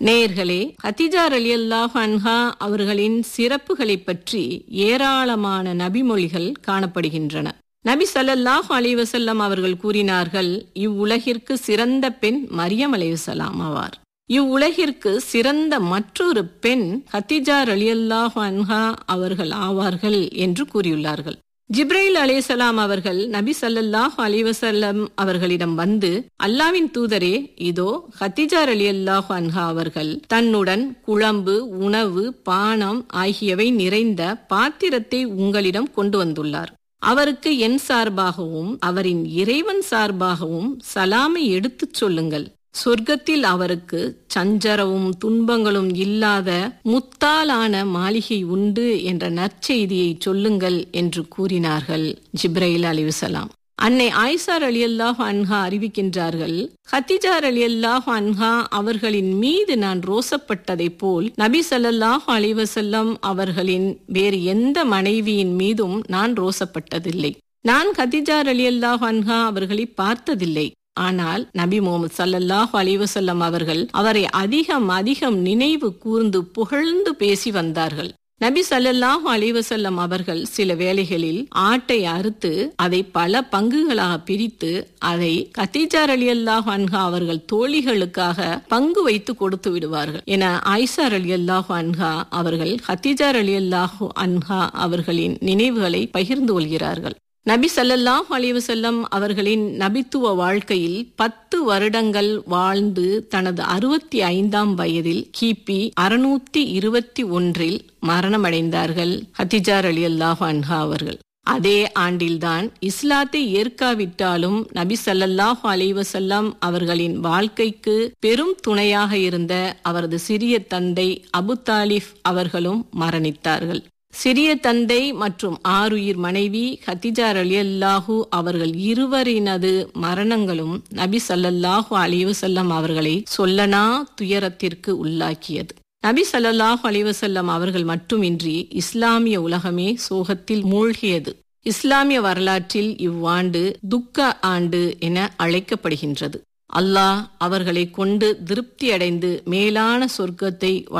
நேயர்களே ஹதிஜார் அலி அல்லாஹ் அன்ஹா அவர்களின் சிறப்புகளை பற்றி ஏராளமான நபிமொழிகள் காணப்படுகின்றன நபி ஸல்லல்லாஹு அலைஹி வஸல்லம் அவர்கள் கூறினார்கள் இவ்வுலகிற்கு சிறந்த பெண் மரியம் அலைஹிஸ்ஸலாம் ஆவார் இவ்வுலகிற்கு சிறந்த மற்றொரு பெண் ஹத்திஜார் அலியல்லாஹு அன்ஹா அவர்கள் ஆவார்கள் என்று கூறியுள்ளார்கள் ஜிப்ரைல் அலைஹிஸ்ஸலாம் அவர்கள் நபி ஸல்லல்லாஹு அலைஹி வஸல்லம் அவர்களிடம் வந்து அல்லாவின் தூதரே இதோ ஹத்திஜார் அலியல்லாஹு அன்ஹா அவர்கள் தன்னுடன் குழம்பு உணவு பானம் ஆகியவை நிறைந்த பாத்திரத்தை உங்களிடம் கொண்டு வந்துள்ளார் அவருக்கு என் சார்பாகவும் அவரின் இறைவன் சார்பாகவும் சலாமை எடுத்துச் சொல்லுங்கள் சொர்க்கத்தில் அவருக்கு சஞ்சரவும் துன்பங்களும் இல்லாத முத்தாலான மாளிகை உண்டு என்ற நற்செய்தியை சொல்லுங்கள் என்று கூறினார்கள் ஜிப்ரைல் அலிவசலாம் அன்னை ஆயிசார் அலி அல்லாஹ் அன்ஹா அறிவிக்கின்றார்கள் ஹத்திஜார் அலி அல்லாஹ் அன்ஹா அவர்களின் மீது நான் ரோசப்பட்டதை போல் நபி சல்லாஹ் அலிவசல்லம் அவர்களின் வேறு எந்த மனைவியின் மீதும் நான் ரோசப்பட்டதில்லை நான் ஹத்திஜார் அலி அல்லாஹ் அன்ஹா அவர்களை பார்த்ததில்லை ஆனால் நபி முகமது சல்லல்லாஹு அலிவசல்லம் அவர்கள் அவரை அதிகம் அதிகம் நினைவு கூர்ந்து புகழ்ந்து பேசி வந்தார்கள் நபி சல்லல்லாஹு அலிவசல்லம் அவர்கள் சில வேளைகளில் ஆட்டை அறுத்து அதை பல பங்குகளாக பிரித்து அதை கத்தீஜார் அலி அல்லாஹ் அன்ஹா அவர்கள் தோழிகளுக்காக பங்கு வைத்து கொடுத்து விடுவார்கள் என ஆயிசார் அலி அல்லாஹு அன்ஹா அவர்கள் ஹத்திஜார் அலி அல்லாஹு அன்ஹா அவர்களின் நினைவுகளை பகிர்ந்து கொள்கிறார்கள் நபி சல்லல்லாஹ் அலிவசல்லம் அவர்களின் நபித்துவ வாழ்க்கையில் பத்து வருடங்கள் வாழ்ந்து தனது அறுபத்தி ஐந்தாம் வயதில் கிபி அறுநூத்தி இருபத்தி ஒன்றில் மரணமடைந்தார்கள் ஹத்திஜார் அலி அல்லாஹ் அன்ஹா அவர்கள் அதே ஆண்டில்தான் இஸ்லாத்தை ஏற்காவிட்டாலும் நபி சல்லல்லாஹு அலைவசல்லாம் அவர்களின் வாழ்க்கைக்கு பெரும் துணையாக இருந்த அவரது சிறிய தந்தை அபு தாலிஃப் அவர்களும் மரணித்தார்கள் சிறிய தந்தை மற்றும் ஆறுயிர் மனைவி ஹத்திஜார் அலி அல்லாஹூ அவர்கள் இருவரினது மரணங்களும் நபி சல்லல்லாஹு அலிவசல்லம் அவர்களை சொல்லனா துயரத்திற்கு உள்ளாக்கியது நபி சல்லல்லாஹு அலிவசல்லம் அவர்கள் மட்டுமின்றி இஸ்லாமிய உலகமே சோகத்தில் மூழ்கியது இஸ்லாமிய வரலாற்றில் இவ்வாண்டு துக்க ஆண்டு என அழைக்கப்படுகின்றது அல்லாஹ் அவர்களை கொண்டு திருப்தி அடைந்து மேலான சொர்க்கத்தை